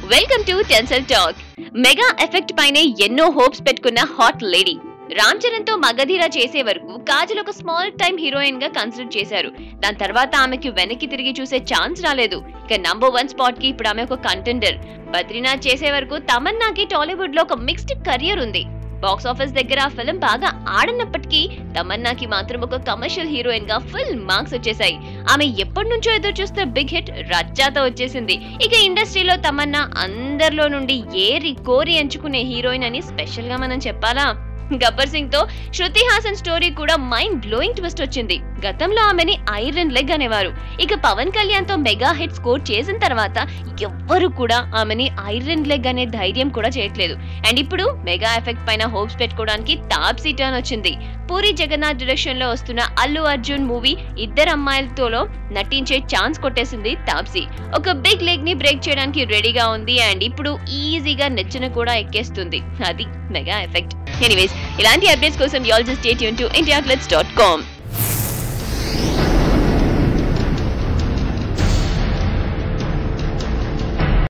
welcome to tinsel talk mega effect పైనే ఎన్నో hopes పెట్టుకున్న హాట్ లేడీ రామ్ చరణ్ తో మగధీర చేసే వరకు కాజల్ ఒక స్మాల్ టైం హీరోయిన్ గా కన్సిడర్ చేశారు దాని తర్వాత ఆమెకి వెనక్కి తిరిగి చూసే ఛాన్స్ రాలేదు ఇక నంబర్ వన్ స్పాట్ కి ఇప్పుడు ఆమె ఒక కంటెండర్ బద్రీనాథ్ చేసే వరకు తమన్నాకి టాలీవుడ్ లో ఒక మిక్స్డ్ కెరియర్ ఉంది బాక్స్ ఆఫీస్ దగ్గర ఆ ఫిల్మ్ బాగా ఆడనప్పటికీ తమన్నాకి మాత్రం ఒక కమర్షియల్ హీరోయిన్ గా ఫుల్ మార్క్స్ వచ్చేసాయి ఆమె ఎప్పటి నుంచో ఎదురు చూస్తున్న బిగ్ హిట్ రజ్జాతో వచ్చేసింది ఇక ఇండస్ట్రీలో తమన్నా అందరిలో నుండి ఏరి కోరి ఎంచుకునే హీరోయిన్ అని స్పెషల్ గా మనం చెప్పాలా గబ్బర్ సింగ్ తో శృతి హాసన్ స్టోరీ కూడా మైండ్ బ్లోయింగ్ ట్విస్ట్ వచ్చింది గతంలో ఆమెని ఐరన్ లెగ్ అనేవారు ఇక పవన్ కళ్యాణ్ తో మెగా హిట్ స్కోర్ చేసిన తర్వాత ఎవ్వరు కూడా ఆమెని ఐరన్ లెగ్ అనే ధైర్యం కూడా చేయట్లేదు అండ్ ఇప్పుడు మెగా ఎఫెక్ట్ పైన హోప్స్ పెట్టుకోవడానికి టాప్ సీట్ అని వచ్చింది పూరి జగన్నాథ్ డైరెక్షన్ లో వస్తున్న అల్లు అర్జున్ మూవీ ఇద్దరు అమ్మాయిలతోలో నటించే ఛాన్స్ కొట్టేసింది తాప్సీ ఒక బిగ్ లెగ్ ని బ్రేక్ చేయడానికి రెడీగా ఉంది అండ్ ఇప్పుడు ఈజీగా నెచ్చిన కూడా ఎక్కేస్తుంది అది మెగా ఎఫెక్ట్ ఎనీవేస్ ఇలాంటి అప్డేట్స్ కోసం యాల్ just stay tune to India dot com